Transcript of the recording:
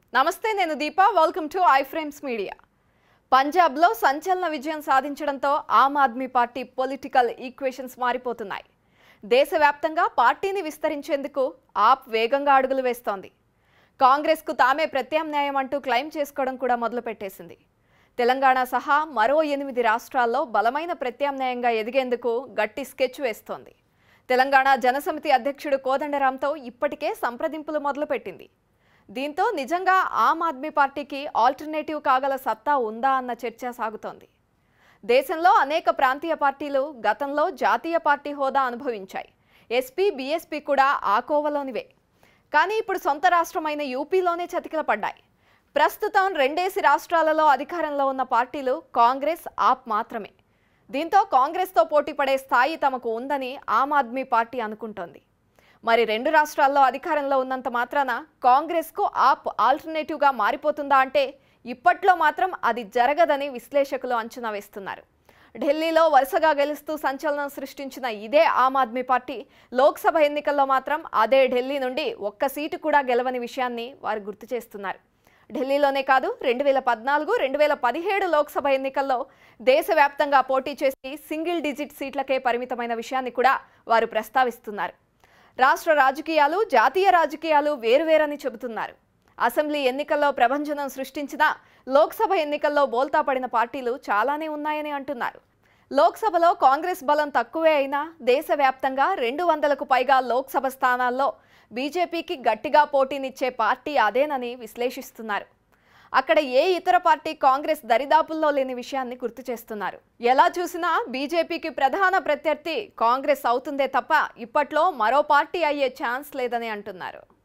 నమస్తే నేను Deepa welcome to I frames media పంజాబ్లో సంచలన విజయం సాధించడంతో ఆమ్ ఆద్మీ పార్టీ పొలిటికల్ ఈక్వేషన్స్ మారిపోతున్నాయి దేశవ్యాప్తంగా పార్టీని విస్తరించేందుకు ఆప్ వేగంగా అడుగులు వేస్తోంది కాంగ్రెస్కు తామే ప్రత్యామ్నాయం అంటూ క్లెయిమ్ చేసుకోవడం కూడా మొదలుపెట్టేసింది తెలంగాణ సహా మరో ఎనిమిది రాష్ట్రాల్లో బలమైన ప్రత్యామ్నాయంగా ఎదిగేందుకు గట్టి స్కెచ్ వేస్తోంది తెలంగాణ జనసమితి అధ్యక్షుడు కోదండరాంతో ఇప్పటికే సంప్రదింపులు మొదలుపెట్టింది దీంతో నిజంగా ఆమ్ ఆద్మీ పార్టీకి ఆల్టర్నేటివ్ కాగల సత్తా ఉందా అన్న చర్చ సాగుతోంది దేశంలో అనేక ప్రాంతీయ పార్టీలు గతంలో జాతీయ పార్టీ హోదా అనుభవించాయి ఎస్పీ బీఎస్పీ కూడా ఆ కోవలోనివే కానీ ఇప్పుడు సొంత రాష్ట్రమైన యూపీలోనే చతికిల పడ్డాయి ప్రస్తుతం రెండేసి రాష్ట్రాలలో అధికారంలో ఉన్న పార్టీలు కాంగ్రెస్ ఆప్ మాత్రమే దీంతో కాంగ్రెస్తో పోటీ పడే స్థాయి తమకు ఉందని ఆమ్ ఆద్మీ పార్టీ అనుకుంటోంది మరి రెండు రాష్ట్రాల్లో అధికారంలో ఉన్నంత మాత్రాన కాంగ్రెస్కు ఆప్ ఆల్టర్నేటివ్గా మారిపోతుందా అంటే ఇప్పట్లో మాత్రం అది జరగదని విశ్లేషకులు అంచనా వేస్తున్నారు ఢిల్లీలో వరుసగా గెలుస్తూ సంచలనం సృష్టించిన ఇదే ఆమ్ ఆద్మీ పార్టీ లోక్సభ ఎన్నికల్లో మాత్రం అదే ఢిల్లీ నుండి ఒక్క సీటు కూడా గెలవని విషయాన్ని వారు గుర్తు చేస్తున్నారు ఢిల్లీలోనే కాదు రెండు వేల పద్నాలుగు రెండు వేల పదిహేడు లోక్సభ ఎన్నికల్లో దేశవ్యాప్తంగా పోటీ చేసి సింగిల్ డిజిట్ సీట్లకే పరిమితమైన విషయాన్ని కూడా వారు ప్రస్తావిస్తున్నారు రాష్ట్ర రాజకీయాలు జాతీయ రాజకీయాలు వేరువేరని చెబుతున్నారు అసెంబ్లీ ఎన్నికల్లో ప్రభంజనం సృష్టించిన లోక్సభ ఎన్నికల్లో బోల్తా పడిన పార్టీలు చాలానే ఉన్నాయని అంటున్నారు లోక్సభలో కాంగ్రెస్ బలం తక్కువే అయినా దేశవ్యాప్తంగా రెండు వందలకు పైగా లోక్సభ స్థానాల్లో బీజేపీకి గట్టిగా పోటీనిచ్చే పార్టీ అదేనని విశ్లేషిస్తున్నారు అక్కడ ఏ ఇతర పార్టీ కాంగ్రెస్ దరిదాపుల్లో లేని విషయాన్ని గుర్తు చేస్తున్నారు ఎలా చూసినా బీజేపీకి ప్రధాన ప్రత్యర్థి కాంగ్రెస్ అవుతుందే తప్ప ఇప్పట్లో మరో పార్టీ అయ్యే ఛాన్స్ లేదని అంటున్నారు